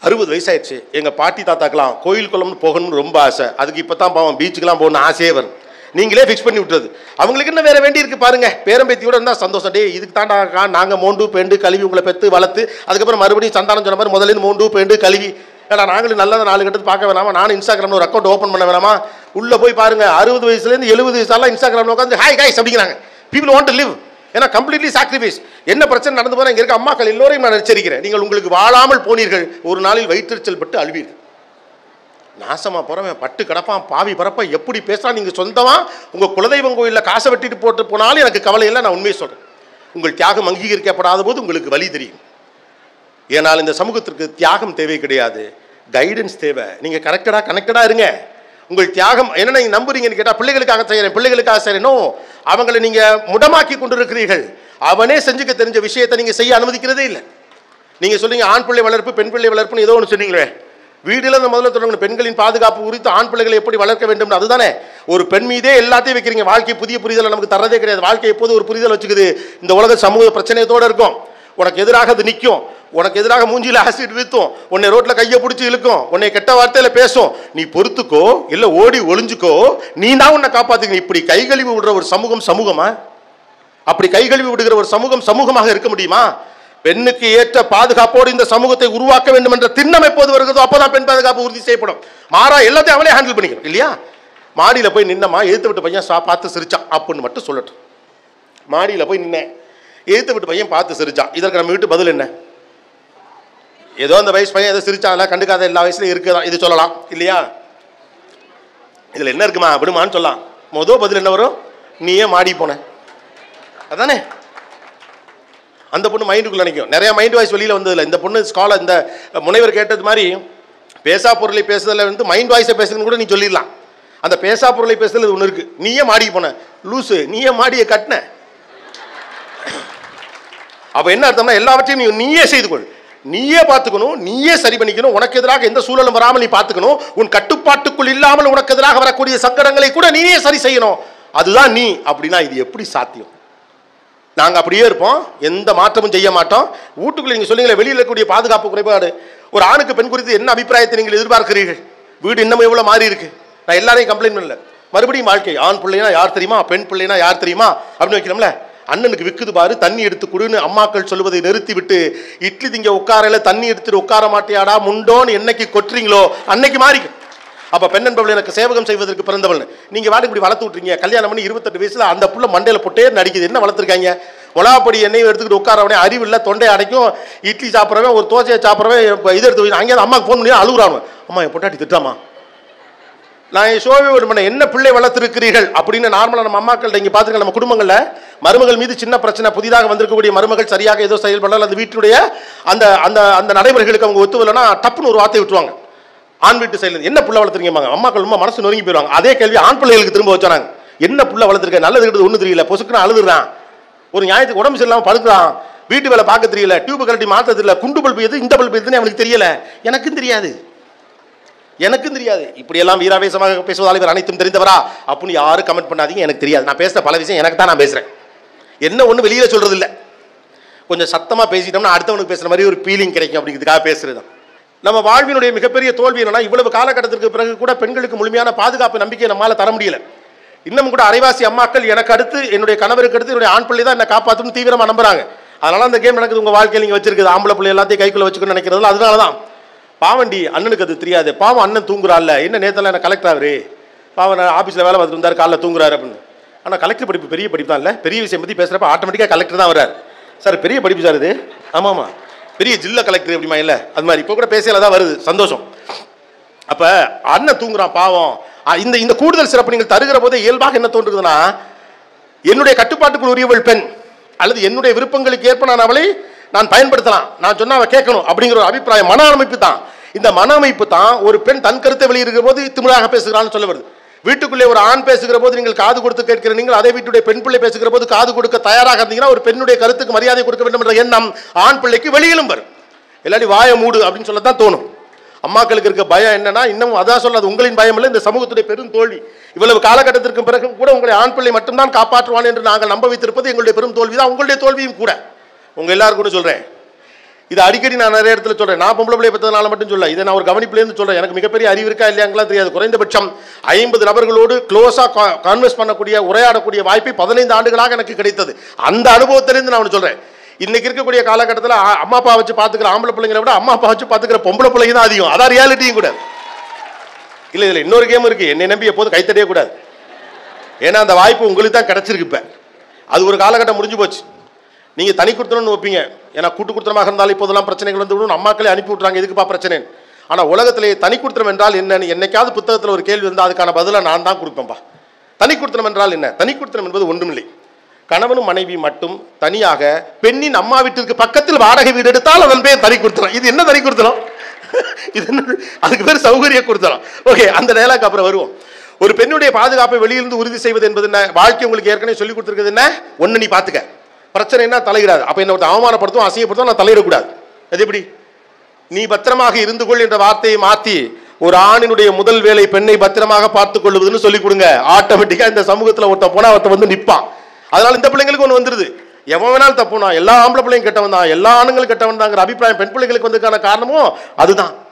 அறுபது வயசாயிடுச்சு எங்கள் பாட்டி தாத்தாக்கெல்லாம் கோயில் குளம்னு போகணும்னு ரொம்ப ஆசை அதுக்கு இப்போ தான் பாவம் பீச்சுக்கெல்லாம் போகணும்னு ஆசையே வரும் நீங்களே ஃபிக்ஸ் பண்ணி விட்டுறது அவங்களுக்கு என்ன வேற வேண்டி இருக்கு பாருங்க பேரம்பேத்தியோட இருந்தால் சந்தோஷம் டே இதுக்கு தாண்டா நாங்கள் மோண்டு பேண்டு கழுவி உங்களை பெற்று வளர்த்து அதுக்கப்புறம் மறுபடியும் சந்தானம் சொன்ன மாதிரி முதல்ல இருந்து மோண்டு பேண்டு கழுவி ஏடா நாங்களும் நல்லதை நாலு கட்டத்து பார்க்க வேணாமா நானும் இன்ஸ்டாகிராமில் ஒரு அக்கௌண்ட் ஓப்பன் பண்ண வேணாமா உள்ளே போய் பாருங்க அறுபது வயசுலேருந்து எழுபது வயசாலாம் இன்ஸ்டாகிராமில் உட்காந்து ஹாய் காய்ஸ் அப்படிங்கிறாங்க பீப்புள் வாண்ட் டு லிவ் ஏன்னா கம்ப்ளீட்லி சாக்ரிஃபைஸ் என்ன பிரச்சனை நடந்து போனால் இங்கே இருக்க அம்மாக்கள் எல்லோரையும் நான் எச்சரிக்கிறேன் நீங்கள் உங்களுக்கு வாழாமல் போனீர்கள் ஒரு நாளில் வயிற்றுச்சல் பட்டு அழுவீர்கள் நாசமா போறவன் பட்டு கிடப்பான் பாவி பரப்ப எப்படி பேசுறான் நீங்க சொந்தமா உங்க குலதெய்வம் கோயிலில் காசை வெட்டிட்டு போட்டு போனாலும் எனக்கு கவலை இல்லை நான் உண்மையை சொல்றேன் உங்கள் தியாகம் அங்கீகரிக்கப்படாத போது உங்களுக்கு வழி தெரியும் ஏனால் இந்த சமூகத்திற்கு தியாகம் தேவை கிடையாது கைடன்ஸ் தேவை நீங்க கனெக்டடா கனெக்டடா இருங்க உங்கள் தியாகம் என்ன நீங்க நம்புறீங்கன்னு கேட்டா பிள்ளைகளுக்காக செய்யறேன் பிள்ளைகளுக்காக செய்யணும் அவங்களை நீங்க முடமாக்கி கொண்டிருக்கிறீர்கள் அவனே செஞ்சுக்க தெரிஞ்ச விஷயத்தை நீங்க செய்ய அனுமதிக்கிறதே இல்லை நீங்க சொல்றீங்க ஆண் பிள்ளை வளர்ப்பு பெண் பிள்ளை வளர்ப்புன்னு ஏதோ ஒன்று சொன்னீங்களே வீடுல இந்த முதல்ல தொடங்கணும் பெண்களின் பாதுகாப்பு குறித்து ஆண் பிள்ளைகளை எப்படி வளர்க்க வேண்டும் அதுதானே ஒரு பெண் மீதே எல்லாத்தையும் வைக்கிறீங்க வாழ்க்கை புதிய புரிதலை நமக்கு தரதே கிடையாது வாழ்க்கை எப்போது ஒரு புரிதல் வச்சுக்குது இந்த உலக சமூக பிரச்சனையத்தோட இருக்கும் உனக்கு எதிராக அது நிற்கும் உனக்கு எதிராக மூஞ்சியில் ஆசிட் வீத்தும் உன்னை ரோட்டில் கையை பிடிச்சி இழுக்கும் உன்னை கெட்ட வார்த்தையில பேசும் நீ பொறுத்துக்கோ இல்லை ஓடி ஒளிஞ்சுக்கோ நீ தான் உன்னை காப்பாத்துக்க இப்படி கை கழுவி விடுற ஒரு சமூகம் சமூகமா அப்படி கை கழுவி விடுகிற ஒரு சமூகம் சமூகமாக இருக்க முடியுமா பெண்ணுக்கு ஏற்ற பாதுகாப்போடு இந்த சமூகத்தை உருவாக்க வேண்டும் என்ற திண்ணம் எப்போது வருகிறதோ அப்போதான் பெண் பாதுகாப்பு உறுதி செய்யப்படும் மாறா எல்லாத்தையும் அவளே ஹேண்டில் பண்ணிக்கணும் இல்லையா மாடியில் போய் நின்னம்மா எழுத்து விட்டு பையன் சா பார்த்து சிரிச்சான் அப்படின்னு மட்டும் சொல்லட்டும் மாடியில் போய் நின்னேன் எழுத்து விட்டு பையன் பார்த்து சிரிச்சான் இதற்கு நம்ம வீட்டு பதில் என்ன ஏதோ அந்த வயசு பையன் ஏதோ சிரிச்சான்ல கண்டுக்காத எல்லா வயசுலையும் இருக்குதான் இது சொல்லலாம் இல்லையா இதில் என்ன இருக்குமா விடுமான்னு சொல்லலாம் மொதல் பதில் என்ன வரும் நீயே மாடி போன அதானே அந்த பொண்ணு மைண்டுக்குள்ள நிற்கும் நிறைய மைண்ட் வாய்ஸ் வெளியில் வந்ததில்ல இந்த பொண்ணு ஸ்காலர் இந்த முனைவர் கேட்டது மாதிரி பேசா பொருளை பேசுறதுல வந்து மைண்ட் வாய்ஸை பேசுறதுன்னு கூட நீ சொல்லிடலாம் அந்த பேசா பொருளை பேசுறது ஒன்று இருக்கு நீயே மாடிக்கு போன லூசு நீயே மாடியை கட்டின அப்போ என்ன அர்த்தம்னா எல்லாவற்றையும் நீ நீயே செய்து கொள் நீயே பார்த்துக்கணும் நீயே சரி பண்ணிக்கணும் உனக்கு எதிராக எந்த சூழலும் வராமல் நீ பார்த்துக்கணும் உன் கட்டுப்பாட்டுக்குள் இல்லாமல் உனக்கு எதிராக வரக்கூடிய சங்கடங்களை கூட நீயே சரி செய்யணும் அதுதான் நீ அப்படின்னா இது எப்படி சாத்தியம் நாங்கள் அப்படியே இருப்போம் எந்த மாற்றமும் செய்ய மாட்டோம் வீட்டுக்குள்ள நீங்கள் சொன்னீங்களே வெளியில் இருக்கக்கூடிய பாதுகாப்பு குறைபாடு ஒரு ஆணுக்கு பெண் குறித்து என்ன அபிப்பிராயத்தை நீங்கள் எதிர்பார்க்கிறீர்கள் வீடு இன்னமும் எவ்வளோ மாறி இருக்கு நான் எல்லாரையும் கம்ப்ளைண்ட் பண்ணல மறுபடியும் வாழ்க்கை ஆண் பிள்ளைனா யார் தெரியுமா பெண் பிள்ளைனா யார் தெரியுமா அப்படின்னு வைக்கணும்ல அண்ணனுக்கு விக்குது பாரு தண்ணி எடுத்து கொடுன்னு அம்மாக்கள் சொல்லுவதை நிறுத்தி விட்டு இட்லி திங்க உட்காரல தண்ணி எடுத்துட்டு உட்கார மாட்டியாடா முண்டோன்னு என்னைக்கு கொட்டுறீங்களோ அன்னைக்கு மாறிக்கும் அப்ப பெண் என்பவள் எனக்கு சேவகம் செய்வதற்கு பிறந்தவள் நீங்க வாடி இப்படி வளர்த்து விட்றீங்க கல்யாணம் பண்ணி இருபத்தெட்டு வயசுல அந்த புள்ள மண்டையில பொட்டே நடிக்குது என்ன வளர்த்துருக்காங்க உலாப்படி எண்ணெய் எடுத்துக்கிட்டு உட்காரவனே அறிவு இல்லை தொண்டை அடைக்கும் இட்லி சாப்பிட்றவன் ஒரு தோசையை சாப்பிட்றவன் இப்ப இது எடுத்து வை. அங்கேயாவது அம்மாக்கு ஃபோன் பண்ணி அழுகுறான் அம்மா என் பொட்டாட்டி திட்டாமா நான் என் ஷோவே ஒரு பண்ண என்ன பிள்ளை வளர்த்துருக்கிறீர்கள் அப்படின்னு நார்மலாக நம்ம அம்மாக்கள்ட்ட இங்கே பார்த்துருக்க நம்ம குடும்பங்களில் மருமகள் மீது சின்ன பிரச்சனை புதிதாக வந்திருக்கக்கூடிய மருமகள் சரியாக ஏதோ செயல்படல அந்த வீட்டுடைய அந்த அந்த அந்த நடைமுறைகளுக்கு அவங்க ஒத்து வரலன்னா டப்புன்னு ஒரு வார்த்தை விட்டுருவாங்க ஆண் வீட்டு சைடில் என்ன புள்ள வளர்த்துறீங்க அம்மாக்கள் ரொம்ப மனசு நொறுங்கி போயிடுவாங்க அதே கேள்வி ஆண் பிள்ளைகளுக்கு திரும்ப வச்சாங்க என்ன புள்ள வளர்த்துருக்க நல்லது கிட்டது ஒன்றும் தெரியல பொசுக்குன்னு அழுதுறான் ஒரு நியாயத்துக்கு உடம்பு சரியில்லாமல் படுக்கிறான் வீட்டு வேலை பார்க்க தெரியல டியூப் கழட்டி மாற்ற தெரியல குண்டு பல்பு எது இந்த பல்பு எதுன்னு அவனுக்கு தெரியல எனக்கும் தெரியாது எனக்கும் தெரியாது இப்படியெல்லாம் வீராவேசமாக பேசுவதால் இவர் அனைத்தும் தெரிந்தவரா அப்படின்னு யாரும் கமெண்ட் பண்ணாதீங்க எனக்கு தெரியாது நான் பேசுகிற பல விஷயம் எனக்கு தான் நான் பேசுகிறேன் என்ன ஒன்று வெளியில் சொல்கிறது இல்லை கொஞ்சம் சத்தமாக பேசிட்டோம்னா அடுத்தவனுக்கு பேசுகிற மாதிரி ஒரு ஃபீலிங் கிடைக்கும் அப்படிங்கிறதுக்காக பேசுகிறது தான் நம்ம வாழ்வினுடைய மிகப்பெரிய தோல்வி என்னன்னா இவ்வளவு காலகட்டத்திற்கு பிறகு கூட பெண்களுக்கு முழுமையான பாதுகாப்பு நம்பிக்கை நம்மால் தர முடியல இன்னும் கூட அரைவாசி அம்மாக்கள் எனக்கு அடுத்து என்னுடைய கணவருக்கு அடுத்து என்னுடைய ஆண் பிள்ளை தான் என்னை காப்பாற்றணும் தீவிரமாக நம்புறாங்க அதனால அந்த கேம் நடக்குது உங்கள் வாழ்க்கையில் நீங்கள் வச்சிருக்குது ஆம்பளை பிள்ளை எல்லாத்தையும் கைக்குள்ள வச்சுக்கணும்னு நினைக்கிறதுல அதனால தான் பாவண்டி அண்ணனுக்கு அது தெரியாது பாவம் அண்ணன் தூங்குறாள்ல என்ன நேத்தெல்லாம் என்ன கலெக்டர் ஆகுரு பாவம் நான் ஆஃபீஸில் வேலை பார்த்துட்டு இருந்தார் காலைல தூங்குறாரு அப்படின்னு ஆனால் கலெக்டர் படிப்பு பெரிய படிப்பு தான் இல்லை பெரிய விஷயம் பற்றி பேசுகிறப்ப ஆட்டோமேட்டிக்காக கலெக்டர் தான் வர்றாரு சார் பெரிய படிப்பு சார் இது ஆமாம்மா பெரிய ஜில்லா கலெக்டர் எப்படிமா இல்லை அது மாதிரி இப்போ கூட பேசல தான் வருது சந்தோஷம் அப்போ அண்ணன் தூங்குறான் பாவம் அ, இந்த இந்த கூடுதல் சிறப்பு நீங்கள் தருகிற போதே இயல்பாக என்ன தோன்றுதுன்னா என்னுடைய கட்டுப்பாட்டுக்குள் உரியவள் பெண் அல்லது என்னுடைய விருப்பங்களுக்கு ஏற்ப நான் அவளை நான் பயன்படுத்தலாம் நான் சொன்னா அவ கேட்கணும் அப்படிங்கிற ஒரு அபிப்பிராயம் மன அமைப்பு தான் இந்த மன அமைப்பு தான் ஒரு பெண் தன் கருத்தை வெளியிடுகிற போது திமிராக பேசுகிறான்னு சொல்ல வருது வீட்டுக்குள்ளே ஒரு ஆண் பேசுகிற போது நீங்கள் காது கொடுத்து கேட்கிற நீங்கள் அதே வீட்டுடைய பெண் பிள்ளை பேசுகிற போது காது கொடுக்க தயாராக இருந்தீங்கன்னா ஒரு பெண்ணுடைய கருத்துக்கு மரியாதை கொடுக்க வேண்டும் என்ற எண்ணம் ஆண் பிள்ளைக்கு வெளியிலும் வரும் இல்லாட்டி வாயை மூடு அப்படின்னு சொல்லத்தான் தோணும் அம்மாக்களுக்கு இருக்க பயம் என்னன்னா இன்னும் அதான் சொல்லாது உங்களின் பயம் இல்லை இந்த சமூகத்துடைய பெரும் தோல்வி இவ்வளவு காலகட்டத்திற்கு பிறகு கூட உங்களை ஆண் பிள்ளை மட்டும்தான் காப்பாற்றுவான் என்று நாங்கள் நம்ப வைத்திருப்பது எங்களுடைய பெரும் தோல்வி தான் உங்களுடைய தோல்வியும் கூட உங்க எல்லாரும் கூட சொல்றேன் இது அடிக்கடி நான் நிறைய இடத்துல சொல்றேன் நான் பொம்பளை பிள்ளைய பத்ததுனால மட்டும் சொல்ல இதை நான் ஒரு கவனிப்புலேருந்து சொல்றேன் எனக்கு மிகப்பெரிய அறிவு இருக்கா இல்லையாங்கலாம் தெரியாது குறைந்தபட்சம் ஐம்பது நபர்களோடு க்ளோஸாக கான்வெர்ஸ் பண்ணக்கூடிய உரையாடக்கூடிய வாய்ப்பை பதினைந்து ஆண்டுகளாக எனக்கு கிடைத்தது அந்த அனுபவத்திலிருந்து நான் ஒன்று சொல்றேன் இன்னைக்கு இருக்கக்கூடிய காலகட்டத்தில் அ- அம்மா அப்பா வச்சு பார்த்துக்கிற ஆம்பளை பிள்ளைங்களை விட அம்மா அப்பா வச்சு பார்த்துக்கிற பொம்பளை பிள்ளைங்க தான் அதிகம் அதான் ரியாலிட்டியும் கூட இல்லை இதில் இன்னொரு கேம் இருக்கு என்னை நம்பி எப்போதும் கைத்தடியே கூடாது ஏன்னா அந்த வாய்ப்பு உங்களுக்கு தான் கிடைச்சிருக்கு இப்போ அது ஒரு காலகட்டம் முடிஞ்சு போச்சு நீங்கள் தனி கொடுத்தணும்னு வைப்பீங்க ஏன்னா கூட்டு கொடுத்தனமாக இருந்தாலும் இப்போதெல்லாம் பிரச்சனைகள் வந்து விடும் அம்மாக்களே அனுப்பி விட்றாங்க எதுக்குப்பா பிரச்சனை ஆனால் உலகத்திலே தனி கொடுத்தனம் என்றால் என்னன்னு என்னைக்காவது புத்தகத்தில் ஒரு கேள்வி இருந்தால் அதுக்கான பதிலை நான் தான் கொடுப்பேன்ப்பா தனி கொடுத்தனம் என்றால் என்ன தனி கொடுத்தனம் என்பது ஒன்றுமில்லை கணவனும் மனைவி மட்டும் தனியாக பெண்ணின் அம்மா வீட்டிற்கு பக்கத்தில் வாடகை வீடு எடுத்தால் அதன் பேர் தனி கொடுத்தனம் இது என்ன தனி கொடுத்தனம் இது என்ன அதுக்கு பேர் சௌகரிய கொடுத்தனம் ஓகே அந்த டயலாக் அப்புறம் வருவோம் ஒரு பெண்ணுடைய பாதுகாப்பை வெளியிலிருந்து உறுதி செய்வது என்பது என்ன வாழ்க்கை உங்களுக்கு ஏற்கனவே சொல்லி கொடுத்துருக்குது என்ன ஒன்று நீ பார்த்துக்க பிரச்சனைனா தலையிடாது அப்போ என்ன ஒருத்தன் அவமானப்படுத்தும் அசிங்கப்படுத்தும் நான் தலையிடக்கூடாது அது எப்படி நீ பத்திரமாக இருந்து கொள் என்ற வார்த்தையை மாற்றி ஒரு ஆணினுடைய முதல் வேலை பெண்ணை பத்திரமாக பார்த்துக் கொள்வதுன்னு சொல்லி கொடுங்க ஆட்டோமேட்டிக்காக இந்த சமூகத்தில் ஒருத்தன் போனா ஒருத்தன் வந்து நிற்பான் அதனால இந்த பிள்ளைங்களுக்கு ஒன்று வந்துருது எவன் வேணாலும் தப்புனா எல்லா ஆம்பளை பிள்ளைங்க கெட்டவன் தான் எல்லா ஆணுங்களும் கெட்டவன் தாங்கிற அபிப்பிராயம் பெண் பிள்ளைங்களுக்கு வந்ததுக்கான காரணமும் அதுதான்